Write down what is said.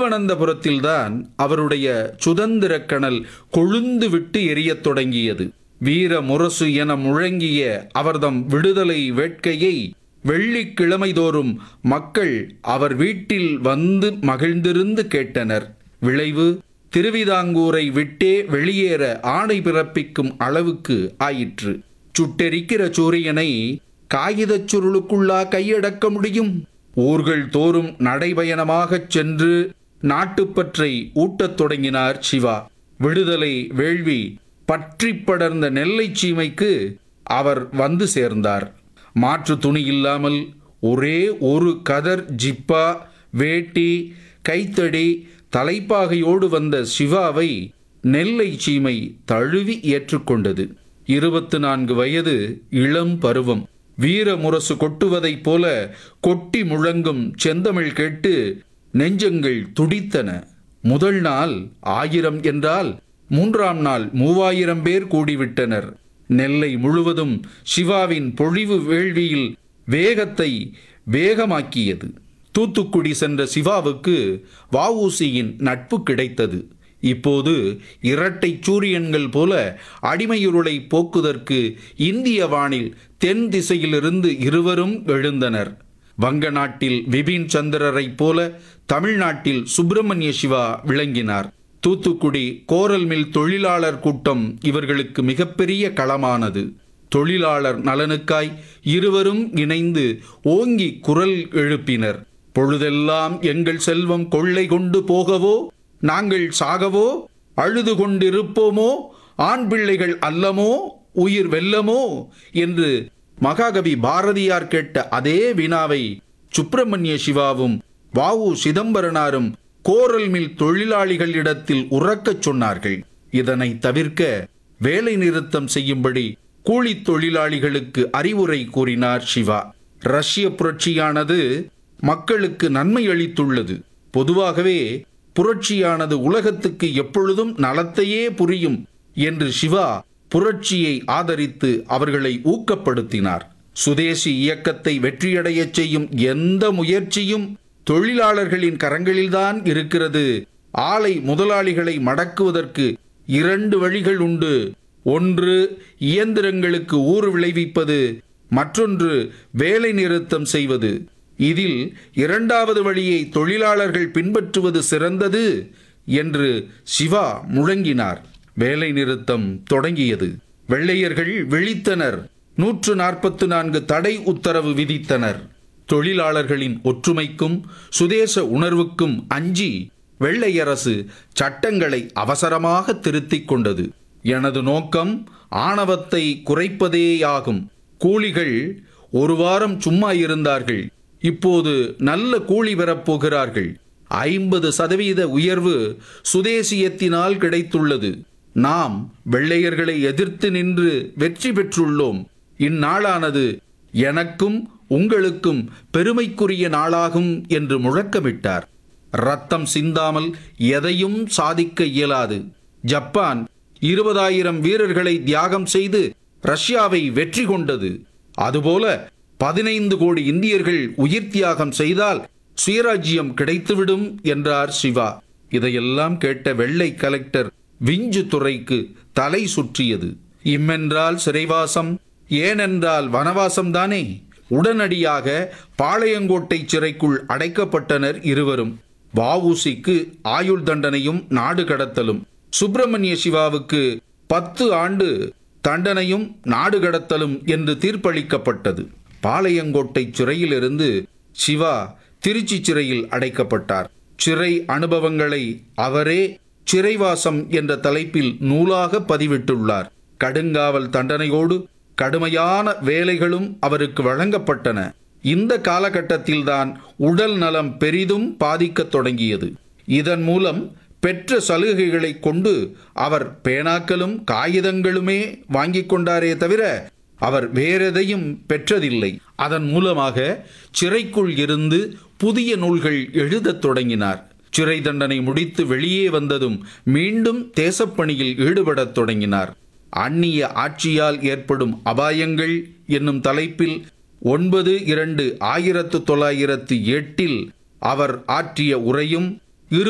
திருவனந்தபுரத்தில்தான் அவருடைய சுதந்திர கணல் கொழுந்து விட்டு எரியத் தொடங்கியது வீர முரசு என முழங்கிய அவர்தம் விடுதலை வேட்கையை வெள்ளிக்கிழமை தோறும் மக்கள் அவர் வீட்டில் வந்து மகிழ்ந்திருந்து கேட்டனர் விளைவு திருவிதாங்கூரை விட்டே வெளியேற ஆணை பிறப்பிக்கும் அளவுக்கு ஆயிற்று சுட்டெரிக்கிற சூரியனை காகிதச் சுருளுக்குள்ளா கையடக்க முடியும் ஊர்கள் தோறும் நடைபயணமாகச் சென்று நாட்டுப்பற்றை ஊட்டத் தொடங்கினார் சிவா விடுதலை வேள்வி பற்றி படர்ந்த நெல்லை சீமைக்கு அவர் வந்து சேர்ந்தார் மாற்று துணி இல்லாமல் ஒரே ஒரு கதர் ஜிப்பா வேட்டி கைத்தடி தலைப்பாகையோடு வந்த சிவாவை நெல்லை சீமை தழுவி ஏற்றுக்கொண்டது இருபத்து நான்கு வயது இளம் பருவம் வீர முரசு கொட்டுவதைப் போல கொட்டி முழங்கும் செந்தமிழ் கேட்டு நெஞ்சங்கள் துடித்தன முதல் நாள் ஆயிரம் என்றால் மூன்றாம் நாள் மூவாயிரம் பேர் கூடிவிட்டனர் நெல்லை முழுவதும் சிவாவின் பொழிவு வேள்வியில் வேகத்தை வேகமாக்கியது தூத்துக்குடி சென்ற சிவாவுக்கு வஉசியின் நட்பு கிடைத்தது இப்போது இரட்டை சூரியன்கள் போல அடிமையுருளை போக்குதற்கு இந்திய வானில் தென் திசையிலிருந்து இருவரும் எழுந்தனர் வங்க நாட்டில் விபின் சந்திரரைப் போல தமிழ்நாட்டில் சுப்பிரமணிய சிவா விளங்கினார் தூத்துக்குடி கோரல் மில் தொழிலாளர் கூட்டம் இவர்களுக்கு மிகப்பெரிய களமானது தொழிலாளர் நலனுக்காய் இருவரும் இணைந்து ஓங்கி குரல் எழுப்பினர் பொழுதெல்லாம் எங்கள் செல்வம் கொள்ளை கொண்டு போகவோ நாங்கள் சாகவோ அழுது கொண்டிருப்போமோ ஆண் பிள்ளைகள் அல்லமோ உயிர் வெல்லமோ என்று மகாகவி பாரதியார் கேட்ட அதே வினாவை சுப்பிரமணிய சிவாவும் வாவு சிதம்பரனாரும் கோரல் மில் தொழிலாளிகளிடத்தில் உறக்கச் சொன்னார்கள் இதனை தவிர்க்க வேலை நிறுத்தம் செய்யும்படி கூலித் தொழிலாளிகளுக்கு அறிவுரை கூறினார் சிவா ரஷ்ய புரட்சியானது மக்களுக்கு நன்மை அளித்துள்ளது பொதுவாகவே புரட்சியானது உலகத்துக்கு எப்பொழுதும் நலத்தையே புரியும் என்று சிவா புரட்சியை ஆதரித்து அவர்களை ஊக்கப்படுத்தினார் சுதேசி இயக்கத்தை வெற்றியடையச் செய்யும் எந்த முயற்சியும் தொழிலாளர்களின் கரங்களில்தான் இருக்கிறது ஆலை முதலாளிகளை மடக்குவதற்கு இரண்டு வழிகள் உண்டு ஒன்று இயந்திரங்களுக்கு ஊறு விளைவிப்பது மற்றொன்று வேலை நிறுத்தம் செய்வது இதில் இரண்டாவது வழியை தொழிலாளர்கள் பின்பற்றுவது சிறந்தது என்று சிவா முழங்கினார் வேலை நிறுத்தம் தொடங்கியது வெள்ளையர்கள் விழித்தனர் நூற்று நாற்பத்து நான்கு தடை உத்தரவு விதித்தனர் தொழிலாளர்களின் ஒற்றுமைக்கும் சுதேச உணர்வுக்கும் அஞ்சி வெள்ளையரசு சட்டங்களை அவசரமாக திருத்திக் கொண்டது எனது நோக்கம் ஆணவத்தை குறைப்பதேயாகும் கூலிகள் ஒரு வாரம் சும்மா இருந்தார்கள் இப்போது நல்ல கூலி பெறப் போகிறார்கள் ஐம்பது சதவீத உயர்வு சுதேசியத்தினால் கிடைத்துள்ளது நாம் வெள்ளையர்களை எதிர்த்து நின்று வெற்றி பெற்றுள்ளோம் இந்நாளானது எனக்கும் உங்களுக்கும் பெருமைக்குரிய நாளாகும் என்று முழக்கமிட்டார் ரத்தம் சிந்தாமல் எதையும் சாதிக்க இயலாது ஜப்பான் இருபதாயிரம் வீரர்களை தியாகம் செய்து ரஷ்யாவை வெற்றி கொண்டது அதுபோல பதினைந்து கோடி இந்தியர்கள் உயிர் தியாகம் செய்தால் சுயராஜ்யம் கிடைத்துவிடும் என்றார் சிவா இதையெல்லாம் கேட்ட வெள்ளை கலெக்டர் விஞ்சு துறைக்கு தலை சுற்றியது இம்மென்றால் சிறைவாசம் ஏனென்றால் வனவாசம்தானே உடனடியாக பாளையங்கோட்டை சிறைக்குள் அடைக்கப்பட்டனர் இருவரும் வஉசிக்கு ஆயுள் தண்டனையும் நாடு கடத்தலும் சுப்பிரமணிய சிவாவுக்கு பத்து ஆண்டு தண்டனையும் நாடு கடத்தலும் என்று தீர்ப்பளிக்கப்பட்டது பாளையங்கோட்டை சிறையிலிருந்து சிவா திருச்சி சிறையில் அடைக்கப்பட்டார் சிறை அனுபவங்களை அவரே சிறைவாசம் என்ற தலைப்பில் நூலாக பதிவிட்டுள்ளார் கடுங்காவல் தண்டனையோடு கடுமையான வேலைகளும் அவருக்கு வழங்கப்பட்டன இந்த காலகட்டத்தில்தான் உடல் நலம் பெரிதும் பாதிக்கத் தொடங்கியது இதன் மூலம் பெற்ற சலுகைகளை கொண்டு அவர் பேனாக்களும் காகிதங்களுமே வாங்கிக் கொண்டாரே தவிர அவர் வேறெதையும் பெற்றதில்லை அதன் மூலமாக சிறைக்குள் இருந்து புதிய நூல்கள் எழுதத் தொடங்கினார் சிறை தண்டனை முடித்து வெளியே வந்ததும் மீண்டும் தேசப்பணியில் ஈடுபடத் தொடங்கினார் அந்நிய ஆட்சியால் ஏற்படும் அபாயங்கள் என்னும் தலைப்பில் ஒன்பது இரண்டு ஆயிரத்து தொள்ளாயிரத்து எட்டில் அவர் ஆற்றிய உரையும்